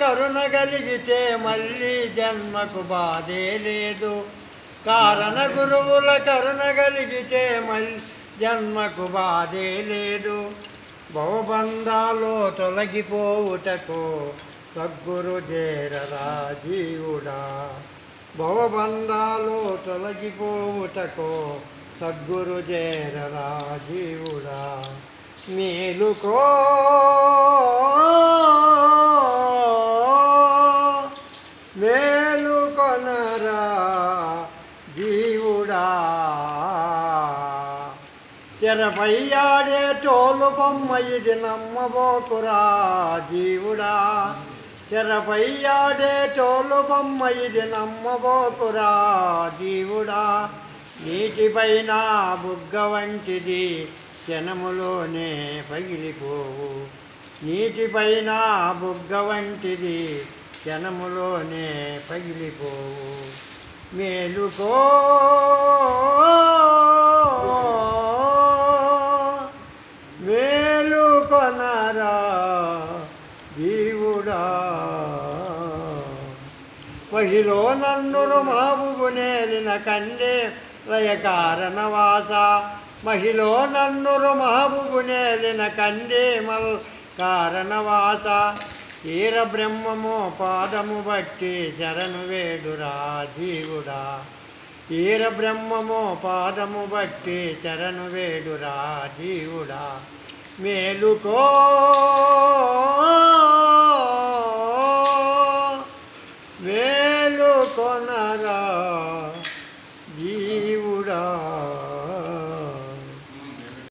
కరుణ కలిగితే మళ్ళీ జన్మకు బాధే లేదు కారణ గురువుల కరుణ కలిగితే మళ్ళీ జన్మకు బాధే లేదు భవబంధాలు తొలగిపోవుటకు సద్గురు చేరరా జీవుడా భవబంధాలు తొలగిపోవుటకు సద్గురు చేరరా జీవుడా మేలుకో మేలుకొనరా జీవుడా తెరపయ్యాడే తోలు బొమ్మ ఇది నమ్మబోకురా జీవుడా తెరపయ్యాడే తోలు బొమ్మ ఇది నమ్మబోకురా జీవుడా నీటిపైన బుగ్గ వంటిది క్షణములోనే పగిలిపోవు నీటిపైన బుగ్గ వంటిది క్షణములోనే పగిలిపోవు మేలుకో మేలుకొనరా జీవుడా వహిలో నన్నురు మహబూబు నేలిన కండే లయ కారణవాస మహిలో నన్నురు మహబూబు నేలిన కండే మల్ కారణవాస ఈర బ్రహ్మము పాదము బట్టి శరణు వేడురా జీవుడా ఈర బ్రహ్మము పాదము బట్టి శరణు వేడురా జీవుడా మేలుకో మేలుకొనరా